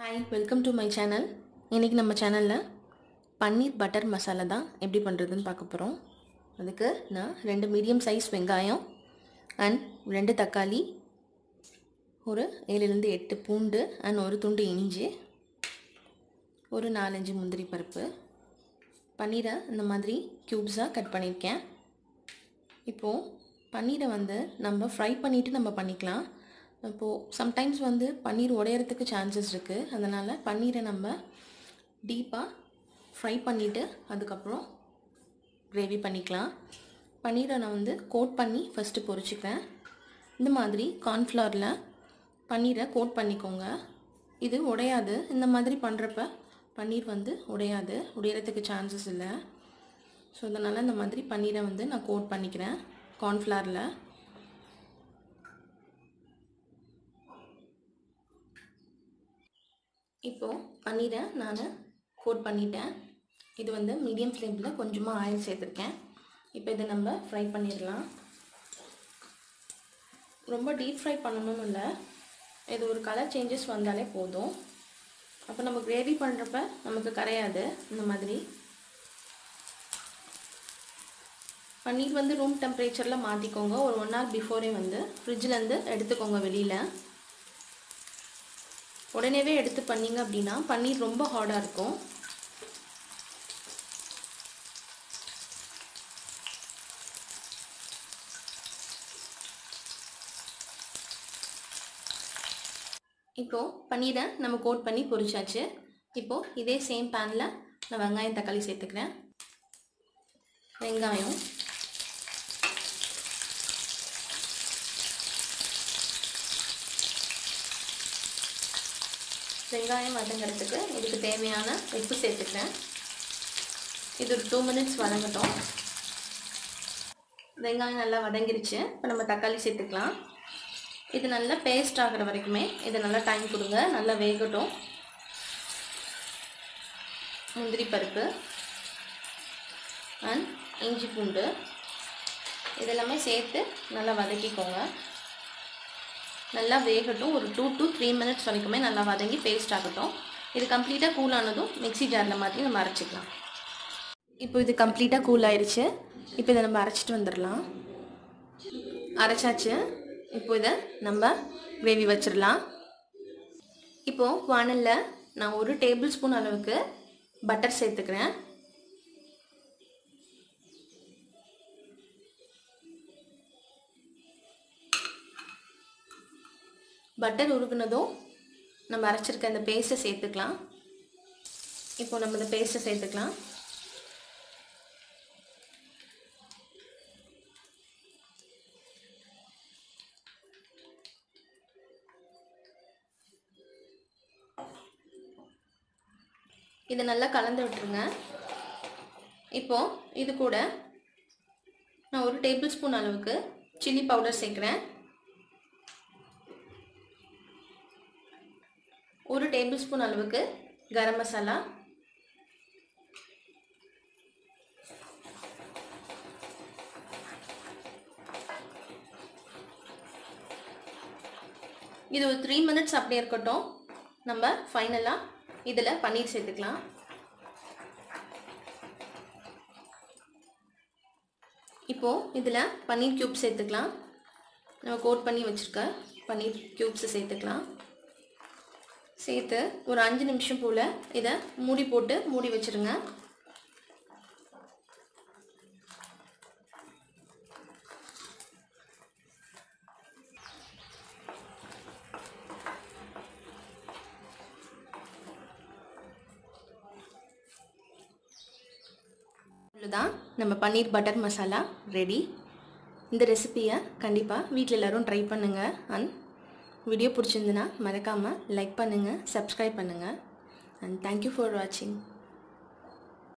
hi welcome to my channel இன்றைக்கி நம்ம சேனலில் பன்னீர் பட்டர் மசாலா தான் எப்படி பண்ணுறதுன்னு பார்க்க போகிறோம் அதுக்கு நான் ரெண்டு மீடியம் சைஸ் வெங்காயம் அண்ட் ரெண்டு தக்காளி ஒரு ஏழுலேருந்து எட்டு பூண்டு அண்ட் ஒரு துண்டு இஞ்சி ஒரு நாலஞ்சு முந்திரி பருப்பு பன்னீரை இந்த மாதிரி க்யூப்ஸாக கட் பண்ணியிருக்கேன் இப்போது பன்னீரை வந்து நம்ம ஃப்ரை பண்ணிவிட்டு நம்ம பண்ணிக்கலாம் இப்போது சம்டைம்ஸ் வந்து பன்னீர் உடையறதுக்கு சான்சஸ் இருக்குது அதனால் பன்னீரை நம்ம டீப்பாக ஃப்ரை பண்ணிவிட்டு அதுக்கப்புறம் கிரேவி பண்ணிக்கலாம் பன்னீரை நான் வந்து கோட் பண்ணி ஃபஸ்ட்டு பொரிச்சுக்கிறேன் இந்த மாதிரி கார்ன்ஃப்ளவரில் பன்னீரை கோட் பண்ணிக்கோங்க இது உடையாது இந்த மாதிரி பண்ணுறப்ப பன்னீர் வந்து உடையாது உடையறதுக்கு சான்சஸ் இல்லை ஸோ அதனால் இந்த மாதிரி பன்னீரை வந்து நான் கோட் பண்ணிக்கிறேன் கார்ன்ஃப்ளவரில் இப்போது பன்னீரை நான் கோட் பண்ணிட்டேன் இது வந்து மீடியம் ஃப்ளேமில் கொஞ்சமாக ஆயில் சேர்த்துருக்கேன் இப்போ இதை நம்ம ஃப்ரை பண்ணிடலாம் ரொம்ப டீப் ஃப்ரை பண்ணணும்னு இல்லை இது ஒரு கலர் சேஞ்சஸ் வந்தாலே போதும் அப்போ நம்ம கிரேவி பண்ணுறப்ப நமக்கு கரையாது இந்த மாதிரி பன்னீர் வந்து ரூம் டெம்பரேச்சரில் மாற்றிக்கோங்க ஒரு ஒன் ஹவர் பிஃபோரே வந்து ஃப்ரிட்ஜிலேருந்து எடுத்துக்கோங்க வெளியில் உடனேவே எடுத்து பண்ணிங்க அப்படின்னா பன்னீர் ரொம்ப ஹார்டாக இருக்கும் இப்போது பன்னீரை நம்ம கோட் பண்ணி பொரிச்சாச்சு இப்போது இதே சேம் பேனில் நான் வெங்காயம் தக்காளி சேர்த்துக்கிறேன் வெங்காயம் வெங்காயம் வதங்கிறதுக்கு இதுக்கு தேவையான உப்பு சேர்த்துக்கிறேன் இது ஒரு டூ மினிட்ஸ் வதங்கட்டும் வெங்காயம் நல்லா வதங்கிருச்சு இப்போ நம்ம தக்காளி சேர்த்துக்கலாம் இது நல்லா பேஸ்ட் ஆகிற வரைக்குமே இது நல்லா டைம் கொடுங்க நல்லா வேகட்டும் முந்திரி பருப்பு அண்ட் இஞ்சி பூண்டு இதெல்லாமே சேர்த்து நல்லா வதக்கிக்கோங்க நல்லா வேகட்டும் ஒரு டூ டு த்ரீ மினிட்ஸ் வரைக்குமே நல்லா வதங்கி பேஸ்ட் ஆகட்டும் இது கம்ப்ளீட்டாக கூல் ஆனதும் மிக்சி ஜாரில் மாற்றி நம்ம அரைச்சிக்கலாம் இப்போ இது கம்ப்ளீட்டாக கூல் ஆயிடுச்சு இப்போ இதை நம்ம அரைச்சிட்டு வந்துடலாம் அரைச்சாச்சு இப்போ இதை நம்ம கிரேவி வச்சிடலாம் இப்போது வானலில் நான் ஒரு டேபிள் ஸ்பூன் அளவுக்கு பட்டர் சேர்த்துக்கிறேன் பட்டர் உருகுனதும் நம்ம அரைச்சிருக்க அந்த பேஸ்ட்டை சேர்த்துக்கலாம் இப்போ நம்ம இந்த பேஸ்ட்டை சேர்த்துக்கலாம் இதை நல்லா கலந்து விட்டுருங்க இப்போது இது கூட நான் ஒரு டேபிள் ஸ்பூன் அளவுக்கு சில்லி பவுடர் சேர்க்குறேன் ஒரு டேபிள் ஸ்பூன் அளவுக்கு கரம் மசாலா இது ஒரு த்ரீ மினிட்ஸ் அப்படியே இருக்கட்டும் நம்ம ஃபைனலாக இதில் பன்னீர் சேர்த்துக்கலாம் இப்போது இதில் பன்னீர் க்யூப் சேர்த்துக்கலாம் நம்ம கோட் பண்ணி வச்சுருக்க பன்னீர் க்யூப்ஸை சேர்த்துக்கலாம் சேர்த்து ஒரு அஞ்சு நிமிஷம் போல் இதை மூடி போட்டு மூடி வச்சுருங்க இவ்வளோதான் நம்ம பன்னீர் பட்டர் மசாலா ரெடி இந்த ரெசிப்பியை கண்டிப்பாக வீட்டில் எல்லோரும் ட்ரை பண்ணுங்கள் அண்ட் வீடியோ பிடிச்சிருந்துன்னா மறக்காமல் லைக் பண்ணுங்கள் சப்ஸ்கிரைப் பண்ணுங்கள் அண்ட் தேங்க்யூ ஃபார் வாட்சிங்